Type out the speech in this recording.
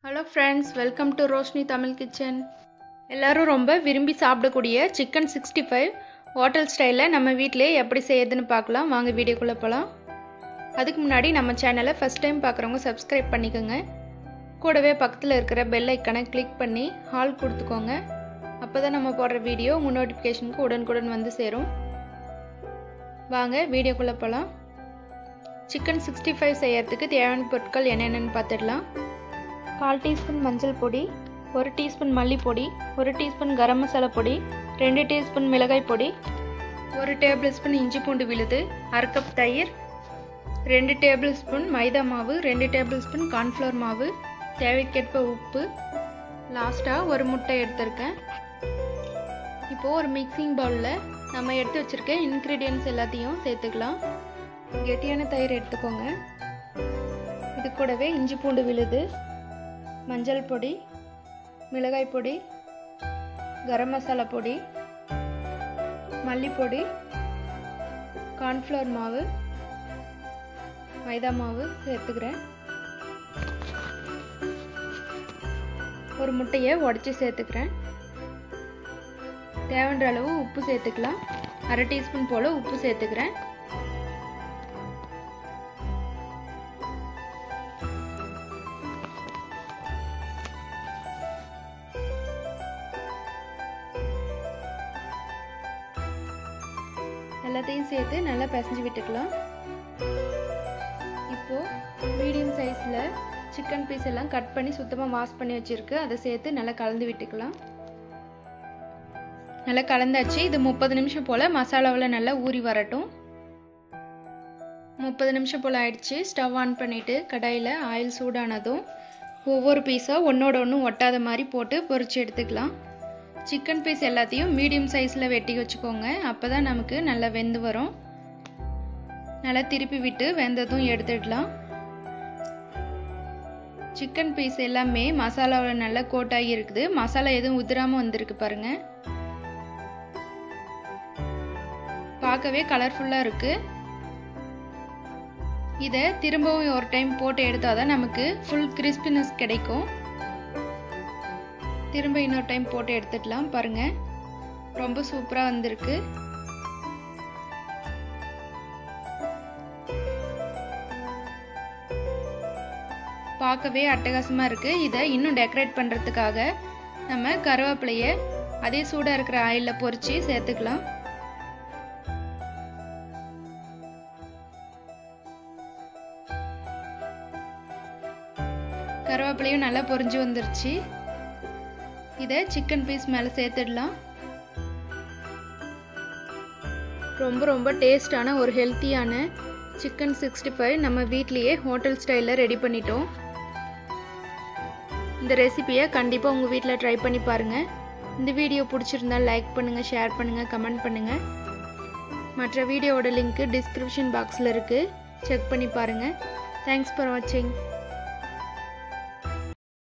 hello friends welcome to Roshini Tamil kitchen எல்லாரும் ரொம்ப விரும்பி சாப்பிடக்கூடிய சிக்கன் சிக்ஸ்டி ஃபைவ் ஹோட்டல் ஸ்டைலில் நம்ம வீட்டிலே எப்படி செய்யுதுன்னு பார்க்கலாம் வாங்க வீடியோக்குள்ளே போகலாம் அதுக்கு முன்னாடி நம்ம சேனலை ஃபஸ்ட் டைம் பார்க்குறவங்க சப்ஸ்கிரைப் பண்ணிக்கோங்க கூடவே பக்கத்தில் இருக்கிற பெல் ஐக்கனை கிளிக் பண்ணி ஹால் கொடுத்துக்கோங்க அப்போ தான் நம்ம போடுற வீடியோ உங்கள் நோட்டிஃபிகேஷனுக்கு உடனுக்குடன் வந்து சேரும் வாங்க வீடியோக்குள்ளே போகலாம் சிக்கன் சிக்ஸ்டி ஃபைவ் செய்யறதுக்கு தேவையான பொருட்கள் என்னென்னு பார்த்துடலாம் கால் டீஸ்பூன் மஞ்சள் பொடி ஒரு டீஸ்பூன் மல்லிப்பொடி ஒரு டீஸ்பூன் கரம் மசாலா பொடி ரெண்டு டீஸ்பூன் மிளகாய் பொடி ஒரு டேபிள் ஸ்பூன் இஞ்சி பூண்டு விழுது அரை கப் தயிர் ரெண்டு டேபிள் ஸ்பூன் மைதா மாவு ரெண்டு டேபிள் ஸ்பூன் கார்ன்ஃப்ளவர் மாவு தேவைக்கேற்ப உப்பு லாஸ்ட்டாக ஒரு முட்டை எடுத்திருக்கேன் இப்போது ஒரு மிக்சிங் பவுலில் நம்ம எடுத்து வச்சுருக்க இன்க்ரீடியன்ஸ் எல்லாத்தையும் சேர்த்துக்கலாம் கெட்டியான தயிர் எடுத்துக்கோங்க இது கூடவே இஞ்சி பூண்டு விழுது மஞ்சள் பொடி மிளகாய் பொடி கரம் மசாலா பொடி மல்லிப்பொடி கார்ன்ஃப்ளவர் மாவு மைதா மாவு சேர்த்துக்கிறேன் ஒரு முட்டையை உடச்சி சேர்த்துக்கிறேன் தேவைன்ற அளவு உப்பு சேர்த்துக்கலாம் அரை டீஸ்பூன் போல் உப்பு சேர்த்துக்கிறேன் எல்லாத்தையும் சேர்த்து நல்லா பிசைஞ்சு விட்டுக்கலாம் இப்போது மீடியம் சைஸில் சிக்கன் பீஸ் எல்லாம் கட் பண்ணி சுத்தமாக வாஷ் பண்ணி வச்சுருக்கு அதை சேர்த்து நல்லா கலந்து விட்டுக்கலாம் நல்லா கலந்தாச்சு இது முப்பது நிமிஷம் போல் மசாலாவில் நல்லா ஊறி வரட்டும் முப்பது நிமிஷம் போல் ஆயிடுச்சு ஸ்டவ் ஆன் பண்ணிவிட்டு கடாயில் ஆயில் சூடானதும் ஒவ்வொரு பீஸாக ஒன்றோட ஒன்று ஒட்டாத மாதிரி போட்டு பொரிச்சு எடுத்துக்கலாம் சிக்கன் பீஸ் எல்லாத்தையும் மீடியம் சைஸில் வெட்டி வச்சுக்கோங்க அப்போ தான் நமக்கு நல்லா வெந்து வரும் நல்லா திருப்பி விட்டு வெந்ததும் எடுத்துடலாம் சிக்கன் பீஸ் எல்லாமே மசாலாவில் நல்லா கோட்டாகி இருக்குது மசாலா எதுவும் உதிராமல் வந்திருக்கு பாருங்க பார்க்கவே கலர்ஃபுல்லாக இருக்குது இதை திரும்பவும் ஒரு டைம் போட்டு எடுத்தால் தான் நமக்கு ஃபுல் கிறிஸ்பினஸ் கிடைக்கும் திரும்ப இன்னொரு டைம் போட்டு எடுத்துடலாம் பாருங்க ரொம்ப சூப்பராக வந்திருக்கு பார்க்கவே அட்டகாசமாக இருக்குது இதை இன்னும் டெக்கரேட் பண்ணுறதுக்காக நம்ம கருவேப்பிலையை அதே சூடாக இருக்கிற ஆயிலில் பொறிச்சு சேர்த்துக்கலாம் கருவேப்பிலையும் நல்லா பொரிஞ்சு வந்துருச்சு இதை சிக்கன் பீஸ் மேலே சேர்த்துடலாம் ரொம்ப ரொம்ப டேஸ்டான ஒரு ஹெல்த்தியான சிக்கன் சிக்ஸ்டி ஃபைவ் நம்ம வீட்லேயே ஹோட்டல் ஸ்டைலில் ரெடி பண்ணிட்டோம் இந்த ரெசிபியை கண்டிப்பாக உங்கள் வீட்டில் ட்ரை பண்ணி பாருங்கள் இந்த வீடியோ பிடிச்சிருந்தா லைக் பண்ணுங்கள் ஷேர் பண்ணுங்கள் கமெண்ட் பண்ணுங்கள் மற்ற வீடியோவோட லிங்க்கு டிஸ்கிரிப்ஷன் பாக்ஸில் இருக்குது செக் பண்ணி பாருங்கள் தேங்க்ஸ் ஃபார் வாட்சிங்